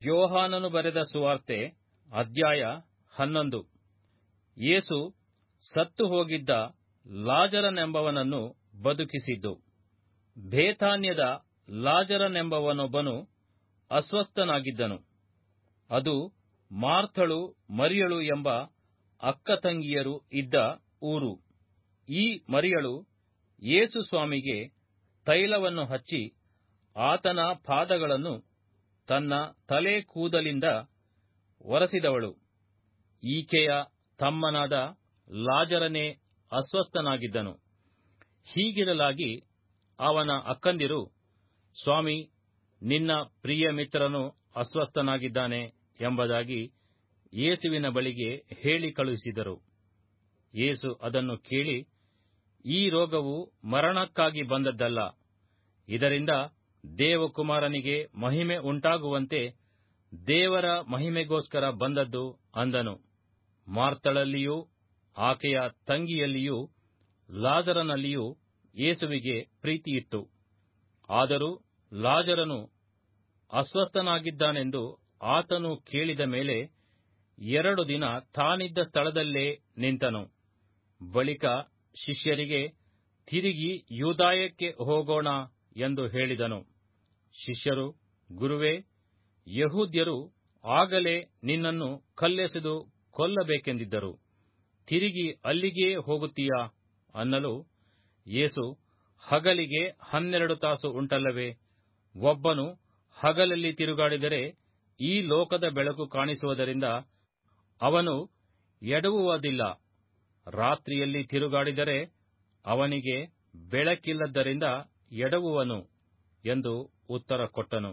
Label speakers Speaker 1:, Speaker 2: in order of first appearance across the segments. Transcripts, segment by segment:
Speaker 1: ಯೋಹಾನನು ಬರೆದ ಸುವಾರ್ತೆ ಅಧ್ಯಾಯ ಹನ್ನೊಂದು ಯೇಸು ಸತ್ತು ಹೋಗಿದ್ದ ಲಾಜರನೆಂಬವನನ್ನು ಬದುಕಿಸಿದ್ದು ಬೇಥಾನ್ಯದ ಲಾಜರನೆಂಬವನೊಬ್ಬನು ಅಸ್ವಸ್ಥನಾಗಿದ್ದನು ಅದು ಮಾರ್ಥಳು ಮರಿಯಳು ಎಂಬ ಅಕ್ಕತಂಗಿಯರು ಇದ್ದ ಊರು ಈ ಮರಿಯಳು ಯೇಸು ಸ್ವಾಮಿಗೆ ತೈಲವನ್ನು ಹಚ್ಚಿ ಆತನ ಪಾದಗಳನ್ನು ತನ್ನ ತಲೆ ಕೂದಲಿಂದ ಒರೆಸಿದವಳು ಈಕೆಯ ತಮ್ಮನಾದ ಲಾಜರನೇ ಅಸ್ವಸ್ಥನಾಗಿದ್ದನು ಹೀಗಿರಲಾಗಿ ಅವನ ಅಕ್ಕಂದಿರು ಸ್ವಾಮಿ ನಿನ್ನ ಪ್ರಿಯ ಮಿತ್ರನು ಅಸ್ವಸ್ಥನಾಗಿದ್ದಾನೆ ಎಂಬುದಾಗಿ ಯೇಸುವಿನ ಬಳಿಗೆ ಹೇಳಿ ಕಳುಹಿಸಿದರು ಯೇಸು ಅದನ್ನು ಕೇಳಿ ಈ ರೋಗವು ಮರಣಕ್ಕಾಗಿ ಬಂದದ್ದಲ್ಲ ಇದರಿಂದ ದೇವಕುಮಾರನಿಗೆ ಮಹಿಮೆ ಉಂಟಾಗುವಂತೆ ದೇವರ ಮಹಿಮೆಗೋಸ್ಕರ ಬಂದದ್ದು ಅಂದನು ಮಾರ್ತಳಲ್ಲಿಯೂ ಆಕೆಯ ತಂಗಿಯಲ್ಲಿಯೂ ಲಾಜರನಲ್ಲಿಯೂ ಯೇಸುವಿಗೆ ಪ್ರೀತಿಯಿತ್ತು ಆದರೂ ಲಾಜರನು ಅಸ್ವಸ್ಥನಾಗಿದ್ದಾನೆಂದು ಆತನು ಕೇಳಿದ ಮೇಲೆ ಎರಡು ದಿನ ತಾನಿದ್ದ ಸ್ಥಳದಲ್ಲೇ ನಿಂತನು ಬಳಿಕ ಶಿಷ್ಯರಿಗೆ ತಿರುಗಿ ಯೂದಾಯಕ್ಕೆ ಹೋಗೋಣ ಎಂದು ಹೇಳಿದನು ಶಿಷ್ಯರು ಗುರುವೇ ಯಹೂದ್ಯರು ಆಗಲೇ ನಿನ್ನನ್ನು ಕಲ್ಲೆಸೆದು ಕೊಲ್ಲಬೇಕೆಂದಿದ್ದರು ತಿರುಗಿ ಅಲ್ಲಿಗೇ ಹೋಗುತ್ತೀಯಾ ಅನ್ನಲು ಯೇಸು ಹಗಲಿಗೆ ಹನ್ನೆರಡು ತಾಸು ಉಂಟಲ್ಲವೇ ಒಬ್ಬನು ಹಗಲಲ್ಲಿ ತಿರುಗಾಡಿದರೆ ಈ ಲೋಕದ ಬೆಳಕು ಕಾಣಿಸುವುದರಿಂದ ಅವನು ಎಡವುವುದಿಲ್ಲ ರಾತ್ರಿಯಲ್ಲಿ ತಿರುಗಾಡಿದರೆ ಅವನಿಗೆ ಬೆಳಕಿಲ್ಲದ್ದರಿಂದ ಎಡವುವನು ಎಂದು ಉತ್ತರ ಕೊಟ್ಟನು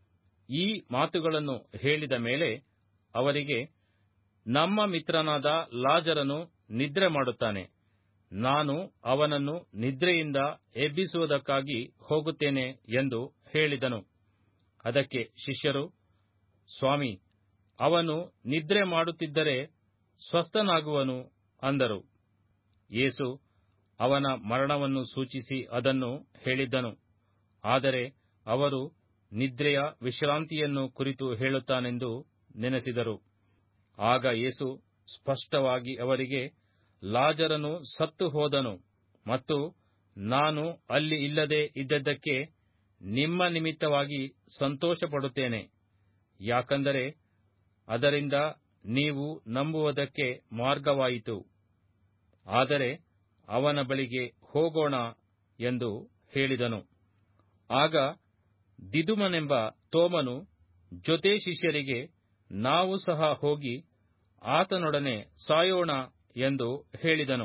Speaker 1: ಈ ಮಾತುಗಳನ್ನು ಹೇಳಿದ ಮೇಲೆ ಅವರಿಗೆ ನಮ್ಮ ಮಿತ್ರನಾದ ಲಾಜರನು ನಿದ್ರೆ ಮಾಡುತ್ತಾನೆ ನಾನು ಅವನನ್ನು ನಿದ್ರೆಯಿಂದ ಎಬ್ಬಿಸುವುದಕ್ಕಾಗಿ ಹೋಗುತ್ತೇನೆ ಎಂದು ಹೇಳಿದನು ಅದಕ್ಕೆ ಶಿಷ್ಯರು ಸ್ವಾಮಿ ಅವನು ನಿದ್ರೆ ಮಾಡುತ್ತಿದ್ದರೆ ಸ್ವಸ್ಥನಾಗುವನು ಅಂದರು ಯೇಸು ಅವನ ಮರಣವನ್ನು ಸೂಚಿಸಿ ಅದನ್ನು ಹೇಳಿದ್ದನು ಆದರೆ ಅವರು ನಿದ್ರೆಯ ವಿಶ್ರಾಂತಿಯನ್ನು ಕುರಿತು ಹೇಳುತ್ತಾನೆಂದು ನೆನೆಸಿದರು ಆಗ ಯೇಸು ಸ್ಪಷ್ಟವಾಗಿ ಅವರಿಗೆ ಲಾಜರನು ಸತ್ತು ಹೋದನು ಮತ್ತು ನಾನು ಅಲ್ಲಿ ಇಲ್ಲದೆ ಇದ್ದದ್ದಕ್ಕೆ ನಿಮ್ಮ ನಿಮಿತ್ತವಾಗಿ ಸಂತೋಷಪಡುತ್ತೇನೆ ಯಾಕಂದರೆ ಅದರಿಂದ ನೀವು ನಂಬುವುದಕ್ಕೆ ಮಾರ್ಗವಾಯಿತು ಆದರೆ ಅವನ ಬಳಿಗೆ ಹೋಗೋಣ ಎಂದು ಹೇಳಿದನು ಆಗ ದಿದುಮನೆಂಬ ತೋಮನು ಜೊತೆ ಶಿಷ್ಯರಿಗೆ ನಾವು ಸಹ ಹೋಗಿ ಆತನೊಡನೆ ಸಾಯೋಣ ಎಂದು ಹೇಳಿದನು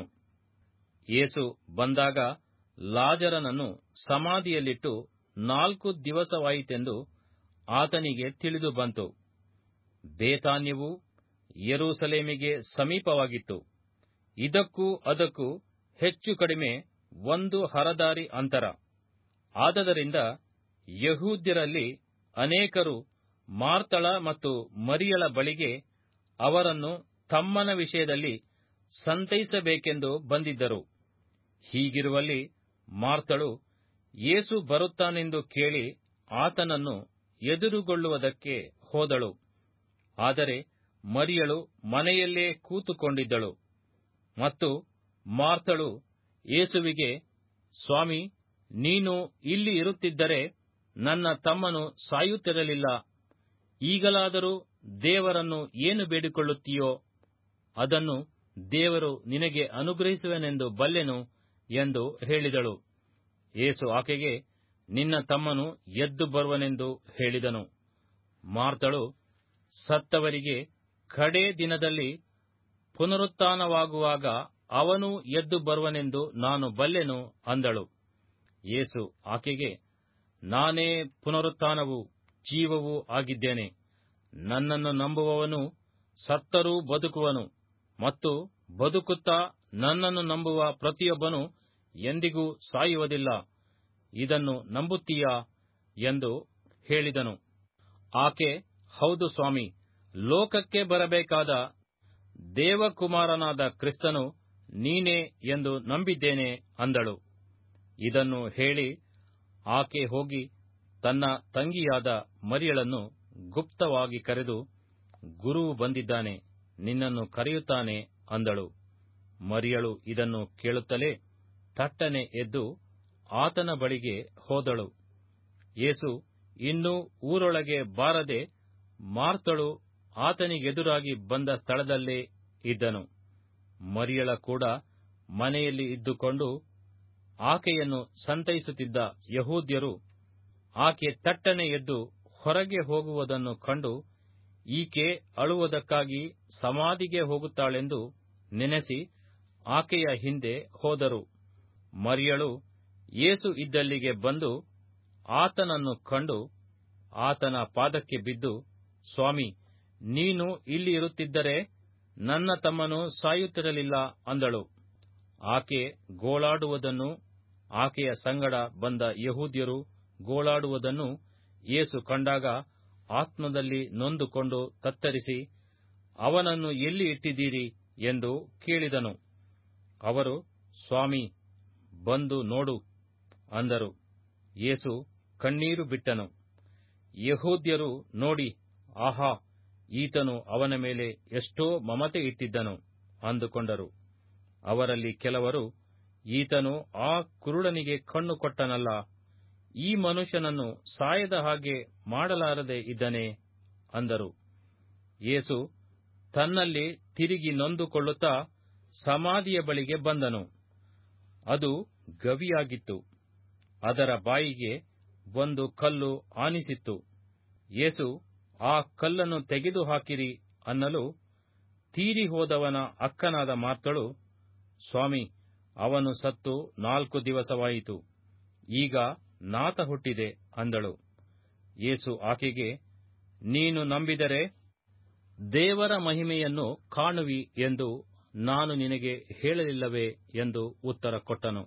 Speaker 1: ಯೇಸು ಬಂದಾಗ ಲಾಜರನನ್ನು ಸಮಾಧಿಯಲ್ಲಿಟ್ಟು ನಾಲ್ಕು ದಿವಸವಾಯಿತೆಂದು ಆತನಿಗೆ ತಿಳಿದು ಬಂತು ಬೇತಾನ್ಯವು ಯೆರೂಸಲೇಮಿಗೆ ಸಮೀಪವಾಗಿತ್ತು ಇದಕ್ಕೂ ಅದಕ್ಕೂ ಹೆಚ್ಚು ಕಡಿಮೆ ಒಂದು ಹರದಾರಿ ಅಂತರ ಆದದರಿಂದ ಯಹೂದ್ಯರಲ್ಲಿ ಅನೇಕರು ಮಾರ್ತಳ ಮತ್ತು ಮರಿಯಳ ಬಳಿಗೆ ಅವರನ್ನು ತಮ್ಮನ ವಿಷಯದಲ್ಲಿ ಸಂತೈಸಬೇಕೆಂದು ಬಂದಿದ್ದರು ಹೀಗಿರುವಲ್ಲಿ ಮಾರ್ತಳು ಯೇಸು ಬರುತ್ತಾನೆಂದು ಕೇಳಿ ಆತನನ್ನು ಎದುರುಗೊಳ್ಳುವುದಕ್ಕೆ ಹೋದಳು ಆದರೆ ಮರಿಯಳು ಮನೆಯಲ್ಲೇ ಕೂತುಕೊಂಡಿದ್ದಳು ಮತ್ತು ಮಾರ್ತಳು ಯೇಸುವಿಗೆ ಸ್ವಾಮಿ ನೀನು ಇಲ್ಲಿ ಇರುತ್ತಿದ್ದರೆ ನನ್ನ ತಮ್ಮನು ಸಾಯುತ್ತಿರಲಿಲ್ಲ ಈಗಲಾದರೂ ದೇವರನ್ನು ಏನು ಬೇಡಿಕೊಳ್ಳುತ್ತೀಯೋ ಅದನ್ನು ದೇವರು ನಿನಗೆ ಅನುಗ್ರಹಿಸುವನೆಂದು ಬಲ್ಲೆನು ಎಂದು ಹೇಳಿದಳು ಯೇಸು ಆಕೆಗೆ ನಿನ್ನ ತಮ್ಮನು ಎದ್ದು ಬರುವನೆಂದು ಹೇಳಿದನು ಮಾರ್ತಳು ಸತ್ತವರಿಗೆ ಕಡೇ ದಿನದಲ್ಲಿ ಪುನರುತ್ಥಾನವಾಗುವಾಗ ಅವನು ಎದ್ದು ಬರುವನೆಂದು ನಾನು ಬಲ್ಲೆನು ಅಂದಳು ಯೇಸು ಆಕೆಗೆ ನಾನೇ ಪುನರುತ್ಥಾನವೂ ಜೀವವೂ ಆಗಿದ್ದೇನೆ ನನ್ನನ್ನು ನಂಬುವವನು ಸತ್ತರೂ ಬದುಕುವನು ಮತ್ತು ಬದುಕುತ್ತಾ ನನ್ನನ್ನು ನಂಬುವ ಪ್ರತಿಯೊಬ್ಬನು ಎಂದಿಗೂ ಸಾಯುವುದಿಲ್ಲ ಇದನ್ನು ನಂಬುತ್ತೀಯಾ ಎಂದು ಹೇಳಿದನು ಆಕೆ ಹೌದು ಸ್ವಾಮಿ ಲೋಕಕ್ಕೆ ಬರಬೇಕಾದ ದೇವಕುಮಾರನಾದ ಕ್ರಿಸ್ತನು ನೀನೇ ಎಂದು ನಂಬಿದ್ದೇನೆ ಅಂದಳು ಇದನ್ನು ಹೇಳಿ ಆಕೆ ಹೋಗಿ ತನ್ನ ತಂಗಿಯಾದ ಮರಿಯಳನ್ನು ಗುಪ್ತವಾಗಿ ಕರೆದು ಗುರುವು ಬಂದಿದ್ದಾನೆ ನಿನ್ನನ್ನು ಕರೆಯುತ್ತಾನೆ ಅಂದಳು ಮರಿಯಳು ಇದನ್ನು ಕೇಳುತ್ತಲೇ ತಟ್ಟನೆ ಎದ್ದು ಆತನ ಬಳಿಗೆ ಹೋದಳು ಯೇಸು ಇನ್ನೂ ಊರೊಳಗೆ ಬಾರದೆ ಮಾರ್ತಳು ಆತನಿಗೆದುರಾಗಿ ಬಂದ ಸ್ಥಳದಲ್ಲೇ ಇದ್ದನು ಮರಿಯಳ ಕೂಡ ಮನೆಯಲ್ಲಿ ಇದ್ದುಕೊಂಡು ಆಕೆಯನ್ನು ಸಂತೈಸುತ್ತಿದ್ದ ಯಹೂದ್ಯರು ಆಕೆ ತಟ್ಟನೆ ಎದ್ದು ಹೊರಗೆ ಹೋಗುವುದನ್ನು ಕಂಡು ಈಕೆ ಅಳುವುದಕ್ಕಾಗಿ ಸಮಾಧಿಗೆ ಹೋಗುತ್ತಾಳೆಂದು ನೆನೆಸಿ ಆಕೆಯ ಹಿಂದೆ ಹೋದರು ಮರಿಯಳು ಯೇಸು ಇದ್ದಲ್ಲಿಗೆ ಬಂದು ಆತನನ್ನು ಕಂಡು ಆತನ ಪಾದಕ್ಕೆ ಬಿದ್ದು ಸ್ವಾಮಿ ನೀನು ಇಲ್ಲಿ ಇರುತ್ತಿದ್ದರೆ ನನ್ನ ತಮ್ಮನು ಸಾಯುತ್ತಿರಲಿಲ್ಲ ಅಂದಳು ಆಕೆ ಗೋಳಾಡುವುದನ್ನು ಆಕೆಯ ಸಂಗಡ ಬಂದ ಯಹೂದ್ಯರು ಗೋಳಾಡುವುದನ್ನು ಯೇಸು ಕಂಡಾಗ ಆತ್ಮದಲ್ಲಿ ನೊಂದುಕೊಂಡು ತತ್ತರಿಸಿ ಅವನನ್ನು ಎಲ್ಲಿ ಇಟ್ಟಿದ್ದೀರಿ ಎಂದು ಕೇಳಿದನು ಅವರು ಸ್ವಾಮಿ ಬಂದು ನೋಡು ಅಂದರು ಯೇಸು ಕಣ್ಣೀರು ಬಿಟ್ಟನು ಯಹೂದ್ಯರು ನೋಡಿ ಆಹಾ ಈತನು ಅವನ ಮೇಲೆ ಎಷ್ಟೋ ಮಮತೆ ಇಟ್ಟಿದ್ದನು ಅಂದುಕೊಂಡರು ಅವರಲ್ಲಿ ಕೆಲವರು ಈತನು ಆ ಕುರುಡನಿಗೆ ಕಣ್ಣು ಕೊಟ್ಟನಲ್ಲ ಈ ಮನುಷ್ಯನನ್ನು ಸಾಯದ ಹಾಗೆ ಮಾಡಲಾರದೆ ಇದ್ದನೆ ಅಂದರು ಯೇಸು ತನ್ನಲ್ಲಿ ತಿರುಗಿ ನೊಂದುಕೊಳ್ಳುತ್ತಾ ಸಮಾಧಿಯ ಬಳಿಗೆ ಬಂದನು ಅದು ಗವಿಯಾಗಿತ್ತು ಅದರ ಬಾಯಿಗೆ ಒಂದು ಕಲ್ಲು ಆನಿಸಿತ್ತು ಯೇಸು ಆ ಕಲ್ಲನ್ನು ತೆಗೆದು ಹಾಕಿರಿ ಅನ್ನಲು ತೀರಿ ಹೋದವನ ಅಕ್ಕನಾದ ಮಾರ್ತಳು ಸ್ವಾಮಿ ಅವನು ಸತ್ತು ನಾಲ್ಕು ದಿವಸವಾಯಿತು ಈಗ ನಾತ ಹುಟ್ಟಿದೆ ಅಂದಳು ಯೇಸು ಆಕೆಗೆ ನೀನು ನಂಬಿದರೆ ದೇವರ ಮಹಿಮೆಯನ್ನು ಕಾಣುವಿ ಎಂದು ನಾನು ನಿನಗೆ ಹೇಳಲಿಲ್ಲವೇ ಎಂದು ಉತ್ತರ ಕೊಟ್ಟನು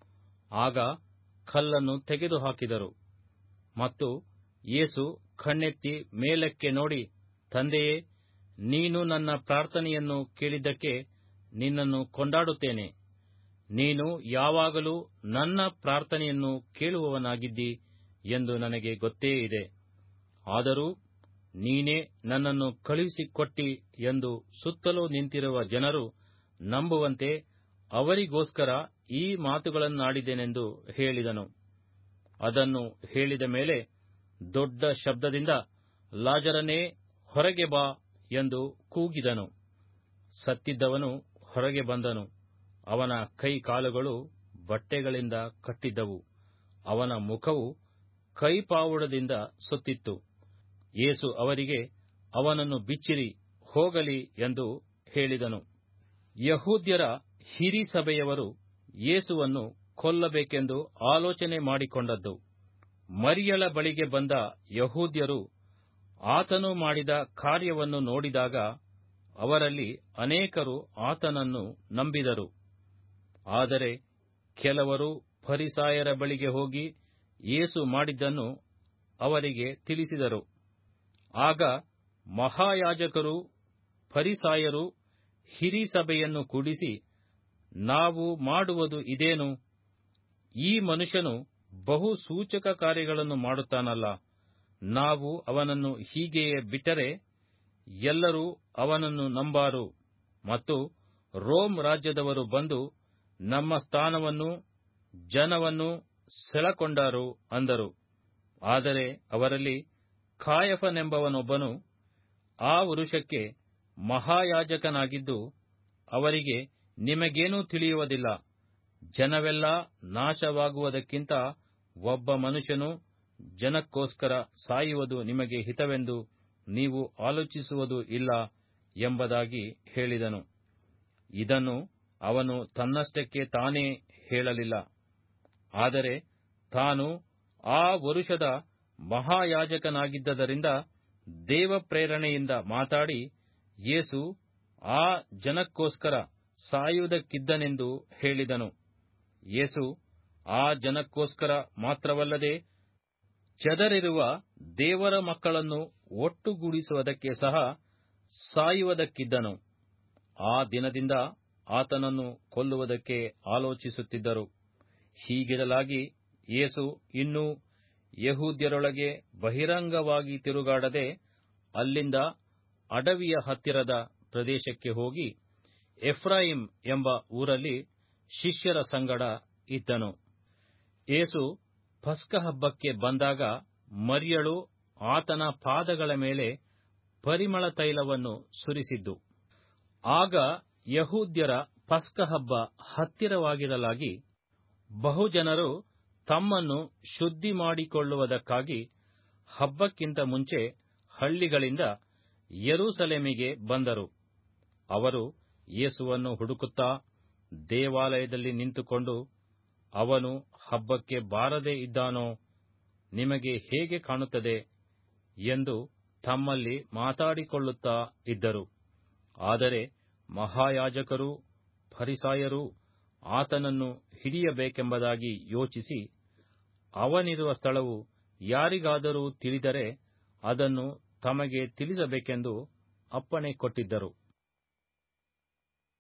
Speaker 1: ಆಗ ಕಲ್ಲನ್ನು ತೆಗೆದುಹಾಕಿದರು ಮತ್ತು ಯೇಸು ಕಣ್ಣೆತ್ತಿ ಮೇಲಕ್ಕೆ ನೋಡಿ ತಂದೆಯೇ ನೀನು ನನ್ನ ಪ್ರಾರ್ಥನೆಯನ್ನು ಕೇಳಿದ್ದಕ್ಕೆ ನಿನ್ನನ್ನು ಕೊಂಡಾಡುತ್ತೇನೆ ನೀನು ಯಾವಾಗಲೂ ನನ್ನ ಪ್ರಾರ್ಥನೆಯನ್ನು ಕೇಳುವವನಾಗಿದ್ದಿ ಎಂದು ನನಗೆ ಗೊತ್ತೇ ಇದೆ ಆದರೂ ನೀನೇ ನನ್ನನ್ನು ಕಳುಹಿಸಿಕೊಟ್ಟಿ ಎಂದು ಸುತ್ತಲೂ ನಿಂತಿರುವ ಜನರು ನಂಬುವಂತೆ ಅವರಿಗೋಸ್ಕರ ಈ ಮಾತುಗಳನ್ನಾಡಿದೆನೆಂದು ಹೇಳಿದನು ಅದನ್ನು ಹೇಳಿದ ಮೇಲೆ ದೊಡ್ಡ ಶಬ್ದದಿಂದ ಲಾಜರನೇ ಹೊರಗೆ ಬಾ ಎಂದು ಕೂಗಿದನು ಸತ್ತಿದ್ದವನು ಹೊರಗೆ ಬಂದನು ಅವನ ಕೈ ಕಾಲುಗಳು ಬಟ್ಟೆಗಳಿಂದ ಕಟ್ಟಿದ್ದವು ಅವನ ಮುಖವು ಕೈಪಾವುಡದಿಂದ ಸುತ್ತಿತ್ತು ಯೇಸು ಅವರಿಗೆ ಅವನನ್ನು ಬಿಚ್ಚಿರಿ ಹೋಗಲಿ ಎಂದು ಹೇಳಿದನು ಯಹೂದ್ಯರ ಹಿರಿ ಸಭೆಯವರು ಯೇಸುವನ್ನು ಕೊಲ್ಲಬೇಕೆಂದು ಆಲೋಚನೆ ಮಾಡಿಕೊಂಡದ್ದು ಮರಿಯಳ ಬಳಿಗೆ ಬಂದ ಯಹೂದ್ಯರು ಆತನು ಮಾಡಿದ ಕಾರ್ಯವನ್ನು ನೋಡಿದಾಗ ಅವರಲ್ಲಿ ಅನೇಕರು ಆತನನ್ನು ನಂಬಿದರು ಆದರೆ ಕೆಲವರು ಫರಿಸಾಯರ ಬಳಿಗೆ ಹೋಗಿ ಯೇಸು ಮಾಡಿದ್ದನ್ನು ಅವರಿಗೆ ತಿಳಿಸಿದರು ಆಗ ಮಹಾಯಾಜಕರು ಫರಿಸಾಯರು ಹಿರಿ ಸಭೆಯನ್ನು ಕೂಡಿಸಿ ನಾವು ಮಾಡುವುದು ಇದೇನು ಈ ಮನುಷ್ಯನು ಬಹು ಸೂಚಕ ಕಾರ್ಯಗಳನ್ನು ಮಾಡುತ್ತಾನಲ್ಲ ನಾವು ಅವನನ್ನು ಹೀಗೆಯೇ ಬಿಟ್ಟರೆ ಎಲ್ಲರೂ ಅವನನ್ನು ನಂಬಾರು ಮತ್ತು ರೋಮ್ ರಾಜ್ಯದವರು ಬಂದು ನಮ್ಮ ಸ್ಥಾನವನ್ನು ಜನವನ್ನು ಸೆಳಕೊಂಡಾರು ಅಂದರು ಆದರೆ ಅವರಲ್ಲಿ ಕಾಯಫನೆಂಬವನೊಬ್ಬನು ಆ ವರುಷಕ್ಕೆ ಮಹಾಯಾಜಕನಾಗಿದ್ದು ಅವರಿಗೆ ನಿಮಗೇನೂ ತಿಳಿಯುವುದಿಲ್ಲ ಜನವೆಲ್ಲ ನಾಶವಾಗುವುದಕ್ಕಿಂತ ಒಬ್ಬ ಮನುಷ್ಯನು ಜನಕ್ಕೋಸ್ಕರ ಸಾಯುವುದು ನಿಮಗೆ ಹಿತವೆಂದು ನೀವು ಆಲೋಚಿಸುವುದು ಇಲ್ಲ ಎಂಬುದಾಗಿ ಹೇಳಿದನು ಇದನ್ನು ಅವನು ತನ್ನಷ್ಟಕ್ಕೆ ತಾನೇ ಹೇಳಲಿಲ್ಲ ಆದರೆ ತಾನು ಆ ವರುಷದ ಮಹಾಯಾಜಕನಾಗಿದ್ದರಿಂದ ದೇವಪ್ರೇರಣೆಯಿಂದ ಮಾತಾಡಿ ಯೇಸು ಆ ಜನಕ್ಕೋಸ್ಕರ ಸಾಯುವುದಕ್ಕಿದ್ದನೆಂದು ಹೇಳಿದನು ಯೇಸು ಆ ಜನಕ್ಕೋಸ್ಕರ ಮಾತ್ರವಲ್ಲದೆ ಚದರಿರುವ ದೇವರ ಮಕ್ಕಳನ್ನು ಒಟ್ಟುಗೂಡಿಸುವುದಕ್ಕೆ ಸಹ ಸಾಯುವುದಕ್ಕಿದ್ದನು ಆ ದಿನದಿಂದ ಆತನನ್ನು ಕೊಲ್ಲುವುದಕ್ಕೆ ಆಲೋಚಿಸುತ್ತಿದ್ದರು ಹೀಗಿರಲಾಗಿ ಯೇಸು ಇನ್ನೂ ಯಹೂದ್ಯರೊಳಗೆ ಬಹಿರಂಗವಾಗಿ ತಿರುಗಾಡದೆ ಅಲ್ಲಿಂದ ಅಡವಿಯ ಹತ್ತಿರದ ಪ್ರದೇಶಕ್ಕೆ ಹೋಗಿ ಎಫ್ರಾಯಿಂ ಎಂಬ ಊರಲ್ಲಿ ಶಿಷ್ಯರ ಸಂಗಡ ಇದ್ದನು ಏಸು ಪಸ್ಕಹಬ್ಬಕ್ಕೆ ಬಂದಾಗ ಮರ್ಯಳು ಆತನ ಪಾದಗಳ ಮೇಲೆ ಪರಿಮಳ ತೈಲವನ್ನು ಸುರಿಸಿದ್ದು ಆಗ ಯಹೂದ್ಯರ ಪಸ್ಕಹಬ್ಬ ಹತ್ತಿರವಾಗಿರಲಾಗಿ ಬಹುಜನರು ತಮ್ಮನ್ನು ಶುದ್ಧಿ ಮಾಡಿಕೊಳ್ಳುವುದಕ್ಕಾಗಿ ಹಬ್ಬಕ್ಕಿಂತ ಮುಂಚೆ ಹಳ್ಳಿಗಳಿಂದ ಯೆರೂಸಲೇಮಿಗೆ ಬಂದರು ಅವರು ಯೇಸುವನ್ನು ಹುಡುಕುತ್ತಾ ದೇವಾಲಯದಲ್ಲಿ ನಿಂತುಕೊಂಡು ಅವನು ಹಬ್ಬಕ್ಕೆ ಬಾರದೇ ಇದ್ದಾನೋ ನಿಮಗೆ ಹೇಗೆ ಕಾಣುತ್ತದೆ ಎಂದು ತಮ್ಮಲ್ಲಿ ಮಾತಾಡಿಕೊಳ್ಳುತ್ತಾ ಇದ್ದರು ಆದರೆ ಮಹಾಯಾಜಕರೂ ಫರಿಸಾಯರೂ ಆತನನ್ನು ಹಿಡಿಯಬೇಕೆಂಬುದಾಗಿ ಯೋಚಿಸಿ ಅವನಿರುವ ಸ್ಥಳವು ಯಾರಿಗಾದರೂ ತಿಳಿದರೆ ಅದನ್ನು ತಮಗೆ ತಿಳಿಸಬೇಕೆಂದು ಅಪ್ಪಣೆ ಕೊಟ್ಟಿದ್ದರು